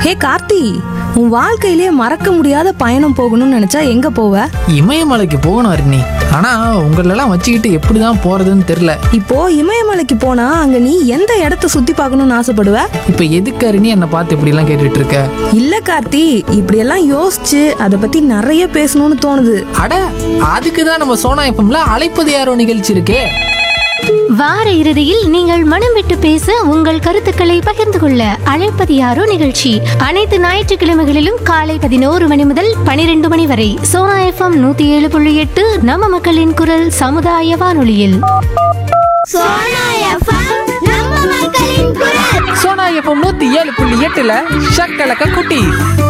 ஹே கார்த்தி உன் வாழ்க்கையிலே மறக்க முடியாத பயணம் போகணும்னு நினைச்சா எங்க போவ இமயமலைக்கு போகணும் அருணி ஆனா உங்களெல்லாம் வச்சுக்கிட்டு எப்படி தான் போறதுன்னு தெரியல இப்போ இமயமலைக்கு போனா அங்க நீ எந்த இடத்த சுத்தி பார்க்கணும்னு ஆசைப்படுவ இப்ப எதுக்கு அருணி என்னை பார்த்து இப்படி எல்லாம் கேட்டுட்டு இருக்க இல்ல கார்த்தி இப்படியெல்லாம் யோசிச்சு அதை பத்தி நிறைய பேசணும்னு தோணுது அட அதுக்கு தான் நம்ம சோனா எப்பம்ல அழைப்பது யாரோ நிகழ்ச்சி இருக்கே வார இறுதியில் நீங்கள் மனம் விட்டு பேச உங்கள் கருத்துக்களை பகிர்ந்து கொள்ள அழைப்பது யாரோ நிகழ்ச்சி அனைத்து ஞாயிற்றுக்கிழமைகளிலும் காலை பதினோரு மணி முதல் பனிரெண்டு மணி வரை சோனா எஃப்எம் நூத்தி ஏழு புள்ளி எட்டு நம்ம மக்களின் குரல் சமுதாய வானொலியில் சோனா எஃப்எம் நம்ம மக்களின் குரல் சோனா எப்பம் நூத்தி ஏழு புள்ளி எட்டுல ஷக்கலக்க குட்டி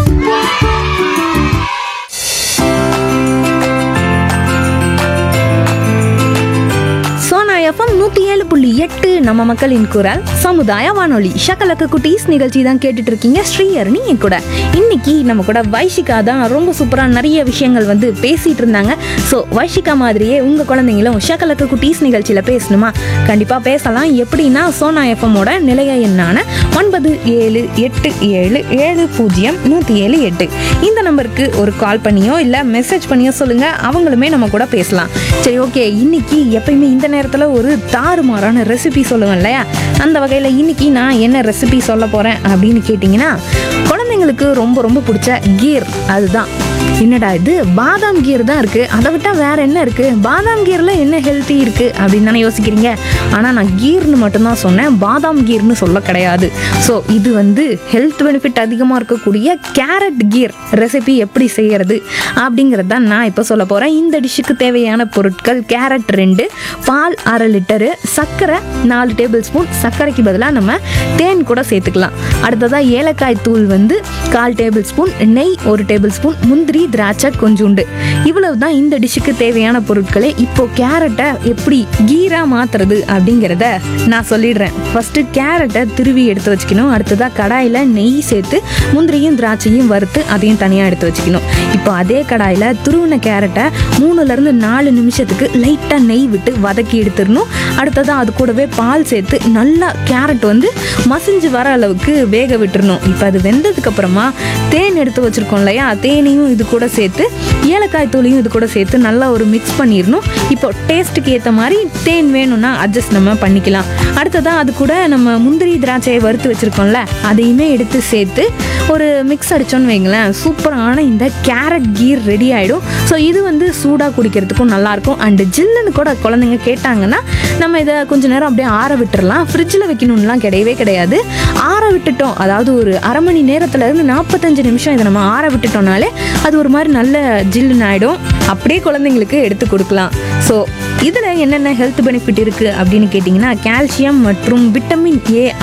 சோனா எஃப்எம் நூத்தி ஏழு புள்ளி எட்டு நம்ம மக்களின் குரல் சமுதாய வானொலி ஷக்கலக்க குட்டீஸ் நிகழ்ச்சி தான் கேட்டுட்டு இருக்கீங்க ஸ்ரீஹரணி என் கூட இன்னைக்கு நம்ம கூட வைஷிகா தான் ரொம்ப சூப்பரா நிறைய விஷயங்கள் வந்து பேசிட்டு இருந்தாங்க ஸோ வைஷிகா மாதிரியே உங்க குழந்தைங்களும் ஷக்கலக்க குட்டீஸ் நிகழ்ச்சியில பேசணுமா கண்டிப்பா பேசலாம் எப்படின்னா சோனா எஃப்எம்மோட நிலைய எண்ணான ஒன்பது ஏழு எட்டு ஏழு ஏழு பூஜ்ஜியம் நூற்றி ஏழு எட்டு இந்த நம்பருக்கு ஒரு கால் பண்ணியோ இல்லை மெசேஜ் பண்ணியோ சொல்லுங்க அவங்களுமே நம்ம கூட பேசலாம் சரி ஓகே இன்னைக்கு எப்பயுமே இந்த நேரத்தில் ஒரு தாறுமாறான ரெசிபி சொல்லுவேன் இல்லையா அந்த வகையில் இன்னைக்கு நான் என்ன ரெசிபி சொல்ல போகிறேன் அப்படின்னு கேட்டிங்கன்னா குழந்தைங்களுக்கு ரொம்ப ரொம்ப பிடிச்ச கீர் அதுதான் என்னடா இது பாதாம் கீர் தான் இருக்கு அதை விட்டா வேற என்ன இருக்கு பாதாம் கீர்ல என்ன ஹெல்த்தி இருக்கு அப்படின்னு தானே யோசிக்கிறீங்க ஆனா நான் கீர்னு மட்டும்தான் சொன்னேன் பாதாம் கீர்னு சொல்ல கிடையாது ஸோ இது வந்து ஹெல்த் பெனிஃபிட் அதிகமாக இருக்கக்கூடிய கேரட் கீர் ரெசிபி எப்படி செய்யறது அப்படிங்கிறது தான் நான் இப்போ சொல்ல போறேன் இந்த டிஷ்ஷுக்கு தேவையான பொருட்கள் கேரட் ரெண்டு பால் அரை லிட்டரு சர்க்கரை நாலு டேபிள் ஸ்பூன் சர்க்கரைக்கு பதிலாக நம்ம தேன் கூட சேர்த்துக்கலாம் அடுத்ததா ஏலக்காய் தூள் வந்து கால் டேபிள் ஸ்பூன் நெய் ஒரு டேபிள் ஸ்பூன் முந்திரி திராட்சை கொஞ்சோண்டு இவ்வளவு தான் இந்த டிஷ்ஷுக்கு தேவையான பொருட்களே இப்போ கேரட்டை எப்படி கீரா மாத்துறது அப்படிங்கிறத நான் சொல்லிடுறேன் ஃபர்ஸ்ட் கேரட்டை திருவி எடுத்து வச்சுக்கணும் அடுத்ததா கடாயில நெய் சேர்த்து முந்திரியும் திராட்சையும் வறுத்து அதையும் தனியாக எடுத்து வச்சுக்கணும் இப்போ அதே கடாயில துருவின கேரட்டை மூணுல இருந்து நாலு நிமிஷத்துக்கு லைட்டாக நெய் விட்டு வதக்கி எடுத்துடணும் அடுத்ததா அது கூடவே பால் சேர்த்து நல்லா கேரட் வந்து மசிஞ்சு வர அளவுக்கு வேக விட்டுறணும் இப்போ அது வெந்ததுக்கு அப்புறமா தேன் எடுத்து வச்சிருக்கோம் இல்லையா தேனையும் இது கூட சேர்த்து ஏலக்காய் தூளையும் இது கூட சேர்த்து நல்லா ஒரு மிக்ஸ் பண்ணிடணும் இப்போ டேஸ்ட்டுக்கு ஏற்ற மாதிரி தேன் வேணும்னா அட்ஜஸ்ட் நம்ம பண்ணிக்கலாம் அடுத்ததா அது கூட நம்ம முந்திரி திராட்சையை வறுத்து வச்சிருக்கோம்ல அதையுமே எடுத்து சேர்த்து ஒரு மிக்ஸ் அடிச்சோன்னு வைங்களேன் சூப்பரான இந்த கேரட் கீர் ரெடி ஆகிடும் ஸோ இது வந்து சூடாக குடிக்கிறதுக்கும் நல்லாயிருக்கும் அண்டு ஜில்லுன்னு கூட குழந்தைங்க கேட்டாங்கன்னா நம்ம இதை கொஞ்ச நேரம் அப்படியே ஆற விட்டுறலாம் ஃப்ரிட்ஜில் வைக்கணும்லாம் கிடையவே கிடையாது ஆற விட்டுட்டோம் அதாவது ஒரு அரை மணி நேரத்துல இருந்து நாற்பத்தஞ்சு நிமிஷம் இதை நம்ம ஆற விட்டுட்டோம்னாலே அது ஒரு மாதிரி நல்ல ஜில்லுன்னு ஆகிடும் அப்படியே குழந்தைங்களுக்கு எடுத்து கொடுக்கலாம் ஸோ இதில் என்னென்ன ஹெல்த் பெனிஃபிட் இருக்குது அப்படின்னு கேட்டிங்கன்னா கால்சியம் மற்றும் விட்டமின் ஏ